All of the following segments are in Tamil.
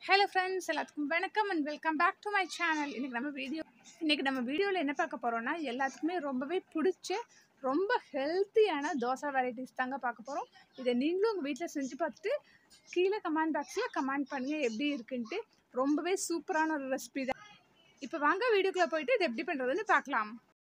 ஹலோ ஃப்ரெண்ட்ஸ் எல்லாத்துக்கும் வணக்கம் and welcome back to my channel இன்றைக்கி நம்ம வீடியோ இன்றைக்கி நம்ம வீடியோவில் என்ன பார்க்க போகிறோம்னா எல்லாத்துக்குமே ரொம்பவே பிடிச்ச ரொம்ப ஹெல்த்தியான தோசை வெரைட்டிஸ் தாங்க பார்க்க போகிறோம் இதை நீங்களும் உங்கள் வீட்டில் செஞ்சு பார்த்துட்டு கீழே கமெண்ட் பாக்ஸில் கமெண்ட் பண்ணுங்கள் எப்படி இருக்குன்ட்டு ரொம்பவே சூப்பரான ஒரு ரெசிபி தான் இப்போ வாங்க வீடியோக்குள்ளே போயிட்டு இது எப்படி பண்ணுறதுன்னு பார்க்கலாம்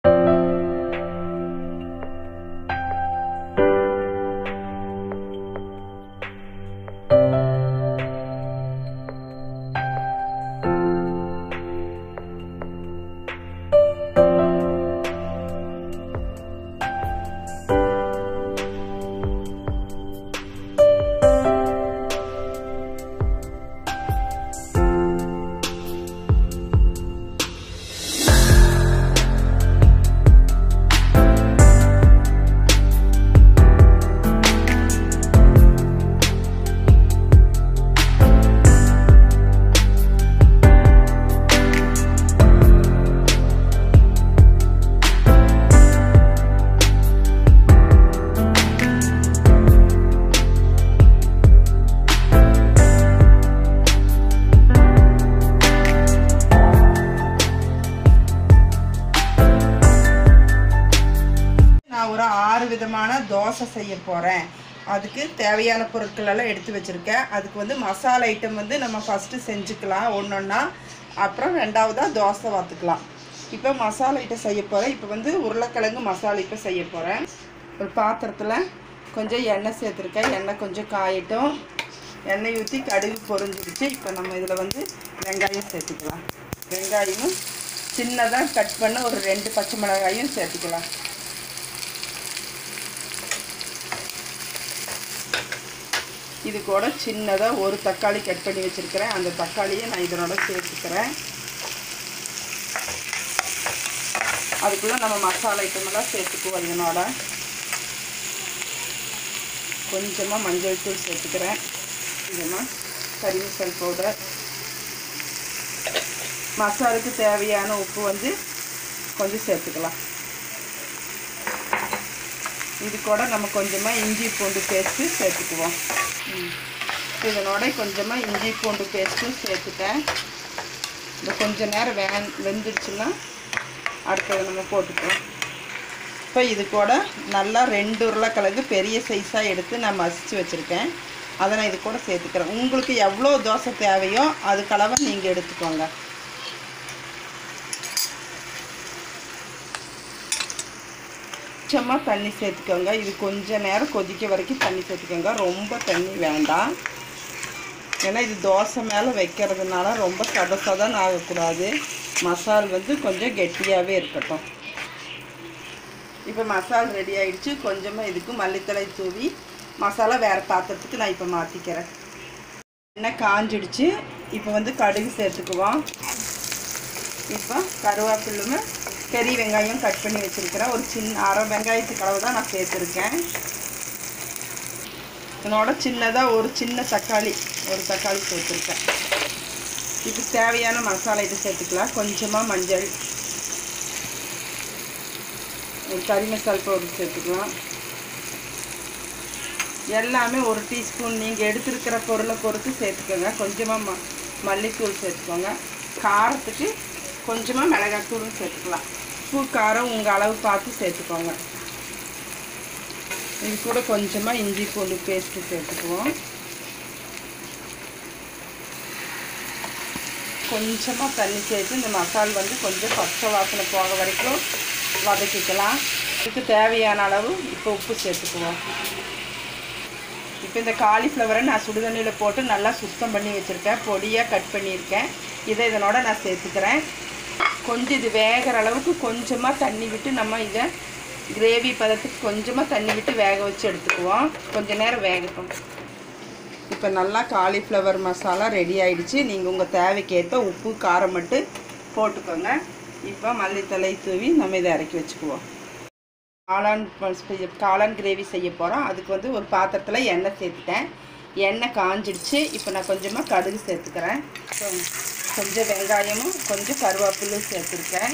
நான் ஒரு ஆறு விதமான தோசை செய்ய போகிறேன் அதுக்கு தேவையான பொருட்கள் எல்லாம் எடுத்து வச்சுருக்கேன் அதுக்கு வந்து மசாலா ஐட்டம் வந்து நம்ம ஃபஸ்ட்டு செஞ்சுக்கலாம் ஒன்றொன்னா அப்புறம் ரெண்டாவதாக தோசை வாத்துக்கலாம் இப்போ மசாலா ஐட்டம் செய்ய போகிறேன் இப்போ வந்து உருளைக்கிழங்கு மசாலா இப்போ செய்ய போகிறேன் ஒரு பாத்திரத்தில் கொஞ்சம் எண்ணெய் சேர்த்துருக்கேன் எண்ணெய் கொஞ்சம் காயட்டும் எண்ணெய் ஊற்றி கடுகு பொரிஞ்சிடுச்சு இப்போ நம்ம இதில் வந்து வெங்காயம் சேர்த்துக்கலாம் வெங்காயமும் சின்னதாக கட் பண்ண ஒரு ரெண்டு பச்சை மிளகாயும் சேர்த்துக்கலாம் இது கூட சின்னதாக ஒரு தக்காளி கட் பண்ணி வச்சுருக்கிறேன் அந்த தக்காளியை நான் இதனோட சேர்த்துக்கிறேன் அதுக்குள்ளே நம்ம மசாலா ஐட்டமெல்லாம் சேர்த்துக்குவோம் இதனோட கொஞ்சமாக மஞ்சள் தூள் சேர்த்துக்கிறேன் கொஞ்சமாக கறி மசால் பவுடர் மசாலுக்கு தேவையான உப்பு வந்து கொஞ்சம் சேர்த்துக்கலாம் இது கூட நம்ம கொஞ்சமாக இஞ்சி பூண்டு பேஸ்ட்டு சேர்த்துக்குவோம் ம். இதனோட கொஞ்சமாக இஞ்சி பூண்டு பேஸ்ட்டும் சேர்த்துட்டேன் இந்த கொஞ்ச நேரம் வே வெந்துடுச்சுன்னா அடுத்தது நம்ம போட்டுக்குவோம் இப்போ இது கூட நல்லா ரெண்டு உருளைக்கிழங்கு பெரிய சைஸாக எடுத்து நான் மசிச்சு வச்சுருக்கேன் அதை நான் இது கூட சேர்த்துக்கிறேன் உங்களுக்கு எவ்வளோ தோசை தேவையோ அதுக்களவை நீங்கள் எடுத்துக்கோங்க கொஞ்சமாக தண்ணி சேர்த்துக்கோங்க இது கொஞ்ச நேரம் கொதிக்க வரைக்கும் தண்ணி சேர்த்துக்கோங்க ரொம்ப தண்ணி வேண்டாம் ஏன்னா இது தோசை மேலே வைக்கிறதுனால ரொம்ப சத சதன்னு ஆகக்கூடாது மசால் வந்து கொஞ்சம் கெட்டியாகவே இருக்கட்டும் இப்போ மசால் ரெடி ஆயிடுச்சு கொஞ்சமாக இதுக்கு மல்லித்தலை தூவி மசாலா வேறு பாத்திரத்துக்கு நான் இப்போ மாற்றிக்கிறேன் எண்ணெய் காஞ்சிடுச்சு இப்போ வந்து கடுகு சேர்த்துக்குவோம் இப்போ கருவேப்பில்லுமே பெரிய வெங்காயம் கட் பண்ணி வச்சுருக்கிறேன் ஒரு சின்ன அரை வெங்காயத்துக்கு அளவு தான் நான் சேர்த்துருக்கேன் இதனோட சின்னதாக ஒரு சின்ன தக்காளி ஒரு தக்காளி சேர்த்துருக்கேன் இப்போ தேவையான மசாலா இது சேர்த்துக்கலாம் கொஞ்சமாக மஞ்சள் ஒரு கறி மசால் பவுடர் சேர்த்துக்கலாம் எல்லாமே ஒரு டீஸ்பூன் நீங்கள் எடுத்துருக்கிற பொருளை பொறுத்து சேர்த்துக்கோங்க கொஞ்சமாக ம மல்லித்தூள் சேர்த்துக்கோங்க காரத்துக்கு கொஞ்சமாக மிளகாத்தூளும் சேர்த்துக்கலாம் உப்பு காரம் உங்கள் அளவு பார்த்து சேர்த்துக்கோங்க இது கூட கொஞ்சமாக இஞ்சி பூண்டு பேஸ்ட்டு சேர்த்துக்குவோம் கொஞ்சமாக தண்ணி சேர்த்து இந்த மசால் வந்து கொஞ்சம் பச்சை வாசனை போக வரைக்கும் வதக்கிக்கலாம் இதுக்கு தேவையான அளவு இப்போ உப்பு சேர்த்துக்குவோம் இப்போ இந்த காலிஃப்ளவரை நான் சுடுதண்ணியில் போட்டு நல்லா சுத்தம் பண்ணி வச்சுருக்கேன் பொடியாக கட் பண்ணியிருக்கேன் இதை இதனோட நான் சேர்த்துக்கிறேன் கொஞ்சம் இது வேகிற அளவுக்கு கொஞ்சமாக தண்ணி விட்டு நம்ம இதை கிரேவி பதத்துக்கு கொஞ்சமாக தண்ணி விட்டு வேக வச்சு எடுத்துக்குவோம் கொஞ்ச நேரம் வேகட்டும் இப்போ நல்லா காலிஃப்ளவர் மசாலா ரெடி ஆயிடுச்சு நீங்கள் உங்கள் தேவைக்கேற்ப உப்பு காரம் மட்டும் போட்டுக்கோங்க இப்போ மல்லித்தலை தூவி நம்ம இதை இறக்கி வச்சுக்குவோம் காளான் ப- செய்ய- காளான் கிரேவி செய்ய போகிறோம் அதுக்கு வந்து ஒரு பாத்திரத்தில் எண்ணெய் சேர்த்துட்டேன் எண்ணெய் காஞ்சிடுச்சு இப்போ நான் கொஞ்சமாக கடுகு சேர்த்துக்கிறேன் கொ- கொஞ்சம் வெங்காயமும் கொஞ்சம் கருவேப்பிலும் சேர்த்துருக்கேன்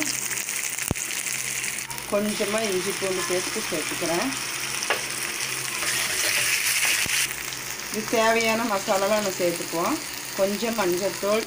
கொஞ்சமாக இஞ்சி பூண்டு பேஸ்ட்டு சேர்த்துக்கிறேன் இது தேவையான மசாலாலாம் நம்ம சேர்த்துக்குவோம் கொஞ்சம் மஞ்சள்தூள்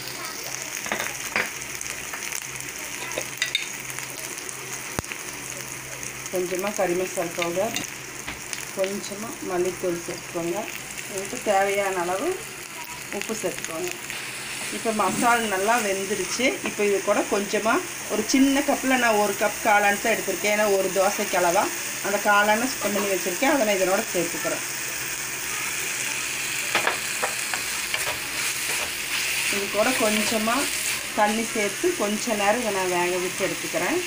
கொஞ்சமாக கறி மசால் பவுடர் கொஞ்சமாக மல்லித்தூள் சேர்த்துக்கோங்க இதுக்கு தேவையான அளவு உப்பு சேர்த்துக்கோங்க இப்போ மசால் நல்லா வெந்துருச்சு இப்போ இது கூட கொஞ்சமாக ஒரு சின்ன கப்பில் நான் ஒரு கப் காளான் தான் எடுத்திருக்கேன் ஏன்னா ஒரு தோசைக்கு அளவா அந்த காளானை சுத்தம் பண்ணி வச்சுருக்கேன் அதை நான் இதனோட சேர்த்துக்கிறேன் இது கூட கொஞ்சமாக தண்ணி சேர்த்து கொஞ்ச நேரம் இதை நான் வேக விட்டு எடுத்துக்கிறேன்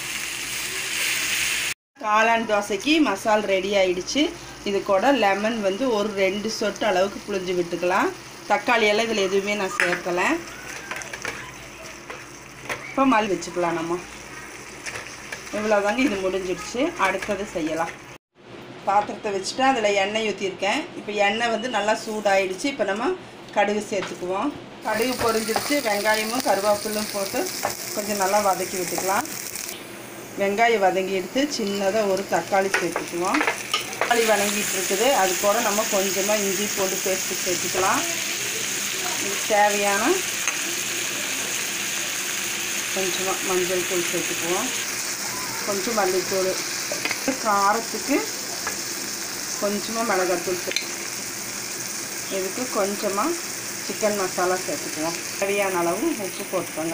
காளான் தோசைக்கு மசால் ரெடி ஆயிடுச்சு இது கூட லெமன் வந்து ஒரு ரெண்டு சொட்டு அளவுக்கு புழிஞ்சு விட்டுக்கலாம் தக்காளி எல்லாம் இதில் எதுவுமே நான் சேர்க்கலை இப்போ மல் வச்சுக்கலாம் நம்ம இவ்வளோதாங்க இது முடிஞ்சிடுச்சு அடுத்தது செய்யலாம் பாத்திரத்தை வச்சுட்டு அதில் எண்ணெய் ஊற்றிருக்கேன் இப்போ எண்ணெய் வந்து நல்லா சூடாயிடுச்சு இப்போ நம்ம கடுகு சேர்த்துக்குவோம் கடுகு பொரிஞ்சிடுச்சு வெங்காயமும் கருவேப்பிலும் போட்டு கொஞ்சம் நல்லா வதக்கி விட்டுக்கலாம் வெங்காயம் வதங்கி எடுத்து சின்னதாக ஒரு தக்காளி சேர்த்துக்குவோம் தக்காளி வதங்கிட்டு இருக்குது அது கூட நம்ம கொஞ்சமாக இஞ்சி போட்டு பேஸ்ட்டு சேர்த்துக்கலாம் இதுக்கு தேவையான கொஞ்சமாக மஞ்சள் தூள் சேர்த்துக்குவோம் கொஞ்சம் மல்லித்தூள் காரத்துக்கு கொஞ்சமாக மிளகாத்தூள் சேர்த்து இதுக்கு கொஞ்சமாக சிக்கன் மசாலா சேர்த்துக்குவோம் தேவையான அளவு உப்பு போட்டுக்கோங்க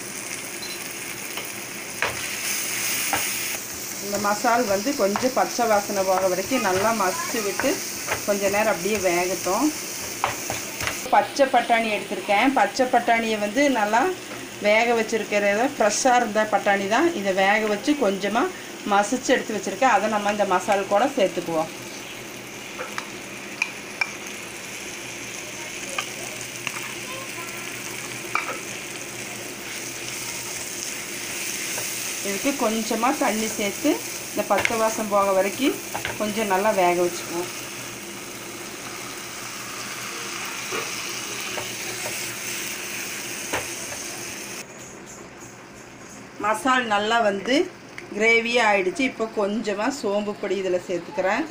இந்த மசால் வந்து கொஞ்சம் பச்சை வாசனை போக வரைக்கும் நல்லா மசிச்சு விட்டு கொஞ்ச நேரம் அப்படியே வேகட்டும் பச்சை பட்டாணி எடுத்திருக்கேன் பச்சை பட்டாணியை வந்து நல்லா வேக வச்சுருக்கிறத ஃப்ரெஷ்ஷாக இருந்த பட்டாணி தான் இதை வேக வச்சு கொஞ்சமாக மசிச்சு எடுத்து வச்சுருக்கேன் அதை நம்ம இந்த மசால் கூட சேர்த்துக்குவோம் இதுக்கு கொஞ்சமாக தண்ணி சேர்த்து இந்த பச்சை வாசம் போக வரைக்கும் கொஞ்சம் நல்லா வேக வச்சுக்குவோம் மசால் நல்லா வந்து கிரேவியாக ஆயிடுச்சு இப்போ கொஞ்சமாக சோம்பு பொடி இதில் சேர்த்துக்கிறேன்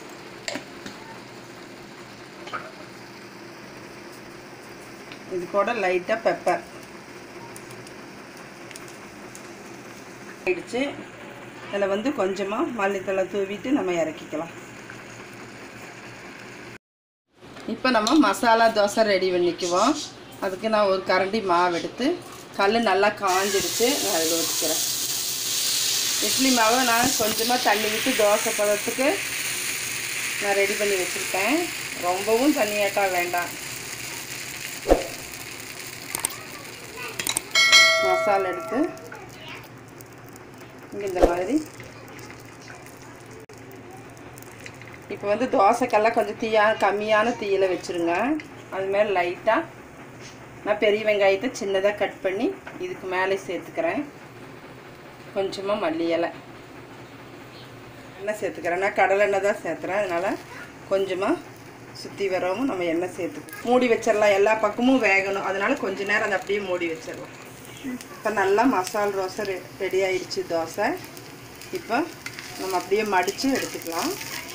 இது கூட லைட்டாக பெப்பர் ஆயிடுச்சு இதில் வந்து கொஞ்சமாக மல்லித்தலை தூவிட்டு நம்ம இறக்கிக்கலாம் இப்போ நம்ம மசாலா தோசை ரெடி பண்ணிக்குவோம் அதுக்கு நான் ஒரு கரண்டி மாவு எடுத்து கல் நல்லா காஞ்சிடுச்சு நான் அதில் ஊற்றிக்கிறேன் இட்லி மாவை நான் கொஞ்சமாக தண்ணி விட்டு தோசை பதத்துக்கு நான் ரெடி பண்ணி வச்சுருக்கேன் ரொம்பவும் தண்ணியாட்டா வேண்டாம் மசாலா எடுத்து இங்கே இந்த மாதிரி இப்போ வந்து தோசைக்கெல்லாம் கொஞ்சம் தீயா கம்மியான தீயில் வச்சுருங்க அது மேலே லைட்டாக நான் பெரிய வெங்காயத்தை சின்னதாக கட் பண்ணி இதுக்கு மேலே சேர்த்துக்கிறேன் கொஞ்சமாக மல்லி இலை எண்ணெய் சேர்த்துக்கிறேன் நான் கடலை எண்ணெய் தான் சேர்த்துறேன் அதனால் கொஞ்சமாக சுற்றி வரவும் நம்ம எண்ணெய் சேர்த்து மூடி வச்சிடலாம் எல்லா பக்கமும் வேகணும் அதனால் கொஞ்ச நேரம் அதை அப்படியே மூடி வச்சிடலாம் இப்போ நல்லா மசால் ரோசை ரெ ரெடி ஆயிடுச்சு தோசை இப்போ நம்ம அப்படியே மடித்து எடுத்துக்கலாம்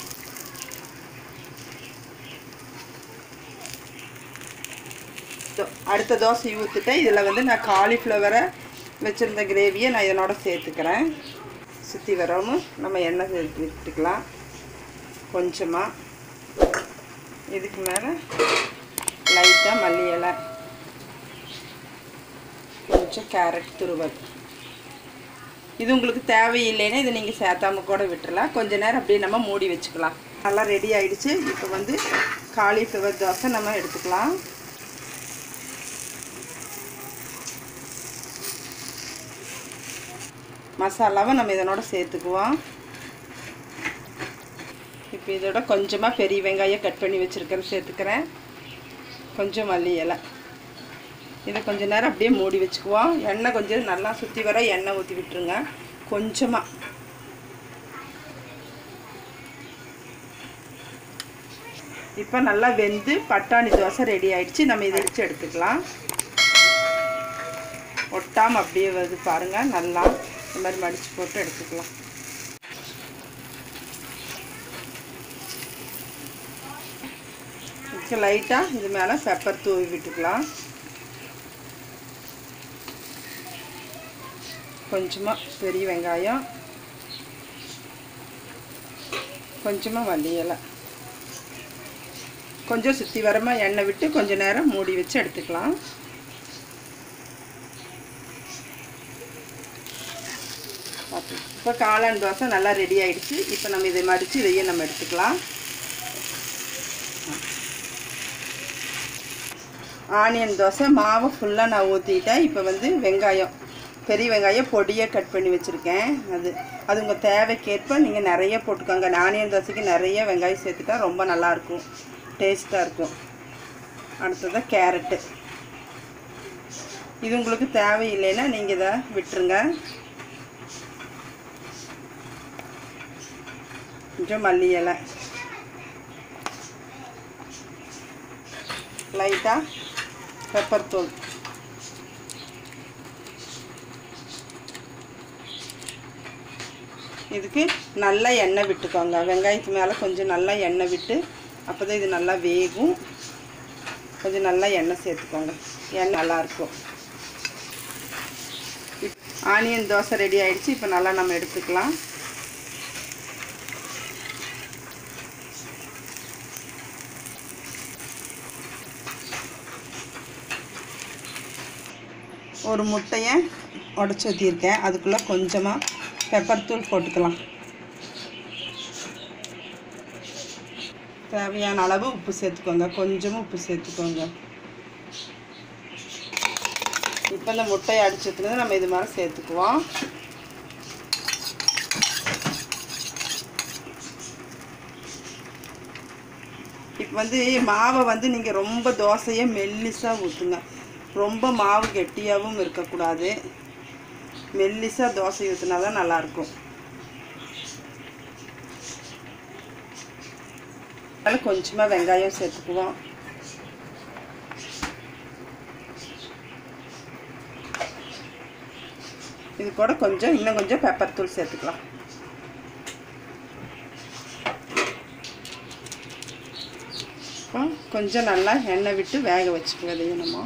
தோ- அடுத்த தோசை ஊற்றிட்டேன் இதில் வந்து நான் காலிஃப்ளவரை வச்சுருந்த கிரேவியை நான் இதனோட சேர்த்துக்கிறேன் சுற்றி வரவும் நம்ம எண்ணெய் சேர்த்து விட்டுக்கலாம் கொஞ்சமாக இதுக்கு மேலே லைட்டாக மல்லி இலை கொஞ்சம் கேரட் துருவல் இது உங்களுக்கு தேவையில்லைன்னா இதை நீங்கள் சேர்த்தாம கூட விட்டுறலாம் கொஞ்ச நேரம் அப்படியே நம்ம மூடி வச்சுக்கலாம் நல்லா ரெடி ஆயிடுச்சு இப்போ வந்து காலிஃப்ளவர் தோசை நம்ம எடுத்துக்கலாம் மசாலாவை நம்ம இதனோட சேர்த்துக்குவோம் இப்போ இதோட கொஞ்சமாக பெரிய வெங்காயம் கட் பண்ணி வச்சுருக்கேன் சேர்த்துக்கிறேன் கொஞ்சம் மல்லி இலை இதை கொஞ்ச நேரம் அப்படியே மூடி வச்சுக்குவோம் எண்ணெய் கொஞ்சம் நல்லா சுற்றி வர எண்ணெய் ஊற்றி விட்டுருங்க கொஞ்சமாக இப்போ நல்லா வெந்து பட்டாணி தோசை ரெடி ஆயிடுச்சு நம்ம இதை வச்சு எடுத்துக்கலாம் ஒட்டாமல் அப்படியே வருது பாருங்கள் நல்லா இந்த மாதிரி மடித்து போட்டு எடுத்துக்கலாம் லைட்டாக இது மேலே பெப்பர் தூவி விட்டுக்கலாம் கொஞ்சமாக பெரிய வெங்காயம் கொஞ்சமாக மல்லி இலை கொஞ்சம் சுற்றி வரமாக எண்ணெய் விட்டு கொஞ்ச நேரம் மூடி வச்சு எடுத்துக்கலாம் இப்போ காளான் தோசை நல்லா ரெடி ஆயிடுச்சு இப்போ நம்ம இதை மடித்து இதையே நம்ம எடுத்துக்கலாம் ஆனியன் தோசை மாவு ஃபுல்லாக நான் ஊற்றிட்டேன் இப்போ வந்து வெங்காயம் பெரிய வெங்காயம் பொடியாக கட் பண்ணி வச்சுருக்கேன் அது அது உங்கள் தேவைக்கேற்ப நீங்கள் நிறைய போட்டுக்கோங்க ஆனியன் தோசைக்கு நிறைய வெங்காயம் சேர்த்துட்டா ரொம்ப நல்லாயிருக்கும் டேஸ்ட்டாக இருக்கும் அடுத்ததாக கேரட்டு இது உங்களுக்கு தேவையில்லைன்னா நீங்கள் இதை விட்டுருங்க கொஞ்சம் மல்லி இலை லைட்டாக பெப்பர் தூள் இதுக்கு நல்லா எண்ணெய் விட்டுக்கோங்க வெங்காயத்து மேலே கொஞ்சம் நல்லா எண்ணெய் விட்டு அப்போ தான் இது நல்லா வேகும் கொஞ்சம் நல்லா எண்ணெய் சேர்த்துக்கோங்க எண்ணெய் நல்லாயிருக்கும் ஆனியன் தோசை ரெடி ஆயிடுச்சு இப்போ நல்லா நம்ம எடுத்துக்கலாம் ஒரு முட்டையை உடச்சி ஊற்றியிருக்கேன் அதுக்குள்ளே கொஞ்சமாக பெப்பர் தூள் போட்டுக்கலாம் தேவையான அளவு உப்பு சேர்த்துக்கோங்க கொஞ்சமாக உப்பு சேர்த்துக்கோங்க இப்போ இந்த முட்டையை அடிச்சதுலேருந்து நம்ம இது மாதிரி சேர்த்துக்குவோம் இப்போ வந்து மாவை வந்து நீங்கள் ரொம்ப தோசையை மெல்லிசாக ஊற்றுங்க ரொம்ப மாவு கெட்டியாகவும் இருக்கக்கூடாது மெல்லிசாக தோசை ஊற்றினா தான் நல்லாயிருக்கும் அதனால் கொஞ்சமாக வெங்காயம் சேர்த்துக்குவோம் இது கூட கொஞ்சம் இன்னும் கொஞ்சம் பெப்பர் தூள் சேர்த்துக்கலாம் அப்புறம் கொஞ்சம் நல்லா எண்ணெய் விட்டு வேக வச்சுக்குவோம் இதையும் நம்ம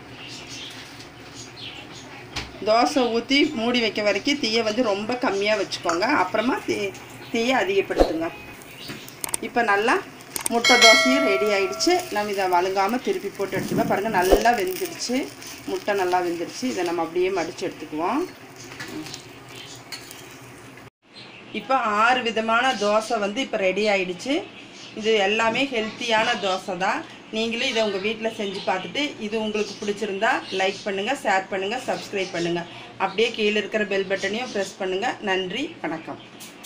தோசை ஊற்றி மூடி வைக்க வரைக்கும் தீயை வந்து ரொம்ப கம்மியாக வச்சுக்கோங்க அப்புறமா தீ தீயை அதிகப்படுத்துங்க இப்போ நல்லா முட்டை தோசையும் ரெடி ஆயிடுச்சு நம்ம இதை வழுங்காமல் திருப்பி போட்டு எடுத்துக்கலாம் பாருங்கள் நல்லா வெந்துடுச்சு முட்டை நல்லா வெந்துடுச்சு இதை நம்ம அப்படியே மடித்து எடுத்துக்குவோம் இப்போ ஆறு விதமான தோசை வந்து இப்போ ரெடி ஆயிடுச்சு இது எல்லாமே ஹெல்த்தியான தோசை தான் நீங்களும் இதை உங்கள் வீட்டில் செஞ்சு பார்த்துட்டு இது உங்களுக்கு பிடிச்சிருந்தா லைக் பண்ணுங்கள் ஷேர் பண்ணுங்கள் சப்ஸ்கிரைப் பண்ணுங்கள் அப்படியே கீழே இருக்கிற பெல் பட்டனையும் ப்ரெஸ் பண்ணுங்கள் நன்றி வணக்கம்